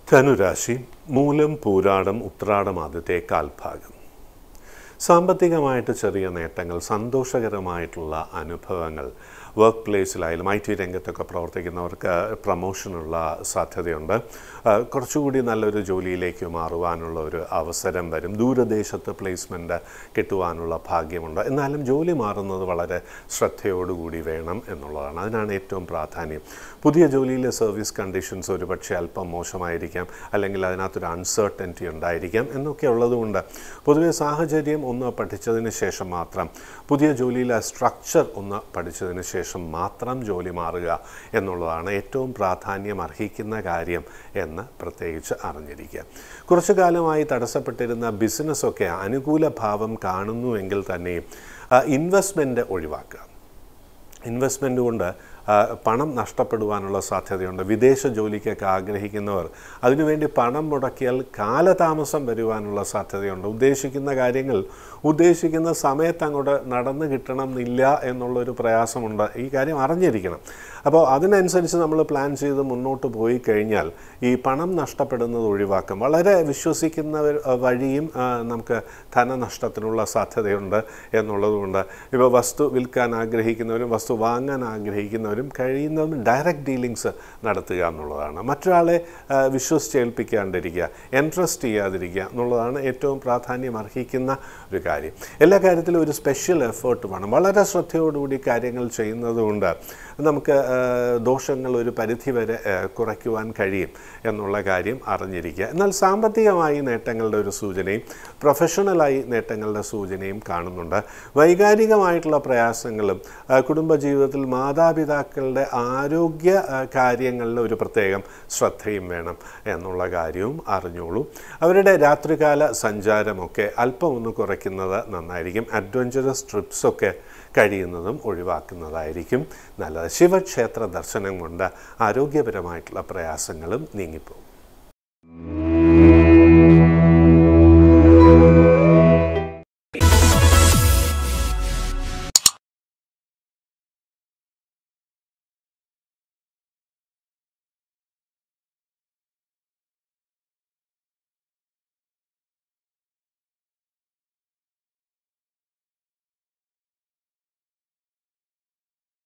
ധനുരാശി മൂലം പൂരാടം ഉത്രാടം ആദ്യത്തെ കാൽഭാഗം സാമ്പത്തികമായിട്ട് ചെറിയ നേട്ടങ്ങൾ സന്തോഷകരമായിട്ടുള്ള അനുഭവങ്ങൾ വർക്ക് പ്ലേസിലായാലും ഐ ടി രംഗത്തൊക്കെ പ്രവർത്തിക്കുന്നവർക്ക് പ്രമോഷനുള്ള സാധ്യതയുണ്ട് ആ, കുറച്ചുകൂടി നല്ലൊരു ജോലിയിലേക്ക് മാറുവാനുള്ള ഒരു അവസരം വരും ദൂരദേശത്ത് പ്ലേസ്മെൻറ്റ് കിട്ടുവാനുള്ള ഭാഗ്യമുണ്ട് എന്നാലും ജോലി മാറുന്നത് വളരെ ശ്രദ്ധയോടുകൂടി വേണം എന്നുള്ളതാണ് അതിനാണ് ഏറ്റവും പ്രാധാന്യം പുതിയ ജോലിയിലെ സർവീസ് കണ്ടീഷൻസ് ഒരുപക്ഷെ അല്പം മോശമായിരിക്കാം അല്ലെങ്കിൽ അതിനകത്തൊരു അൺസർട്ടൻറ്റി ഉണ്ടായിരിക്കാം എന്നൊക്കെ ഉള്ളതുകൊണ്ട് പൊതുവെ സാഹചര്യം ഒന്ന് പഠിച്ചതിന് ശേഷം മാത്രം പുതിയ ജോലിയിലെ സ്ട്രക്ചർ ഒന്ന് പഠിച്ചതിന് ശേഷം മാത്രം ജോലി മാറുക എന്നുള്ളതാണ് ഏറ്റവും പ്രാധാന്യം അർഹിക്കുന്ന കാര്യം എന്ന് പ്രത്യേകിച്ച് അറിഞ്ഞിരിക്കുക കുറച്ചു കാലമായി തടസ്സപ്പെട്ടിരുന്ന ബിസിനസ്സൊക്കെ അനുകൂല ഭാവം കാണുന്നുവെങ്കിൽ തന്നെയും ഇൻവെസ്റ്റ്മെൻറ്റ് ഒഴിവാക്കുക ഇൻവെസ്റ്റ്മെൻറ്റ് കൊണ്ട് ആ, പണം നഷ്ടപ്പെടുവാനുള്ള സാധ്യതയുണ്ട് വിദേശ ജോലിക്കൊക്കെ ആഗ്രഹിക്കുന്നവർ അതിനുവേണ്ടി പണം മുടക്കിയാൽ കാലതാമസം വരുവാനുള്ള സാധ്യതയുണ്ട് ഉദ്ദേശിക്കുന്ന കാര്യങ്ങൾ ഉദ്ദേശിക്കുന്ന സമയത്ത് അങ്ങോട്ട് നടന്നു കിട്ടണം എന്നില്ല എന്നുള്ളൊരു പ്രയാസമുണ്ട് ഈ കാര്യം അറിഞ്ഞിരിക്കണം അപ്പോൾ അതിനനുസരിച്ച് നമ്മൾ പ്ലാൻ ചെയ്ത് മുന്നോട്ട് പോയി കഴിഞ്ഞാൽ ഈ പണം നഷ്ടപ്പെടുന്നത് ഒഴിവാക്കും വളരെ വിശ്വസിക്കുന്നവർ ആ, വഴിയും ആ, നമുക്ക് ധനനഷ്ടത്തിനുള്ള സാധ്യതയുണ്ട് എന്നുള്ളതുകൊണ്ട് ഇപ്പോൾ വസ്തു വിൽക്കാൻ ആഗ്രഹിക്കുന്നവരും വസ്തു വാങ്ങാൻ ആഗ്രഹിക്കുന്നവരും കഴിയുന്നതും ഡയറക്റ്റ് ഡീലിങ്സ് നടത്തുക എന്നുള്ളതാണ് മറ്റൊരാളെ ആ, വിശ്വസിച്ചേൽപ്പിക്കാണ്ടിരിക്കുക എൻട്രസ്റ്റ് ചെയ്യാതിരിക്കുക എന്നുള്ളതാണ് ഏറ്റവും പ്രാധാന്യം അർഹിക്കുന്ന ഒരു കാര്യം എല്ലാ കാര്യത്തിലും ഒരു സ്പെഷ്യൽ എഫേർട്ട് വേണം വളരെ ശ്രദ്ധയോടുകൂടി കാര്യങ്ങൾ ചെയ്യുന്നതുകൊണ്ട് നമുക്ക് ആ, ദോഷങ്ങൾ ഒരു പരിധിവരെ ആ, കുറയ്ക്കുവാൻ കഴിയും എന്നുള്ള കാര്യം അറിഞ്ഞിരിക്കുക എന്നാൽ സാമ്പത്തികമായി നേട്ടങ്ങളുടെ ഒരു സൂചനയും പ്രൊഫഷണലായി നേട്ടങ്ങളുടെ സൂചനയും കാണുന്നുണ്ട് വൈകാരികമായിട്ടുള്ള പ്രയാസങ്ങളും ആ, കുടുംബജീവിതത്തിൽ മാതാപിതാക്കളുടെ ആരോഗ്യ ആ, കാര്യങ്ങളിൽ ഒരു പ്രത്യേകം ശ്രദ്ധയും വേണം എന്നുള്ള കാര്യവും അറിഞ്ഞോളൂ അവരുടെ രാത്രികാല സഞ്ചാരമൊക്കെ അല്പം ഒന്ന് കുറയ്ക്കുന്നത് നന്നായിരിക്കും അഡ്വഞ്ചറസ് ട്രിപ്സൊക്കെ കഴിയുന്നതും ഒഴിവാക്കുന്നതായിരിക്കും നല്ലത് ശിവക്ഷേത്ര ദർശനം കൊണ്ട് ആരോഗ്യപരമായിട്ടുള്ള പ്രയാസങ്ങളും നീങ്ങിപ്പോകും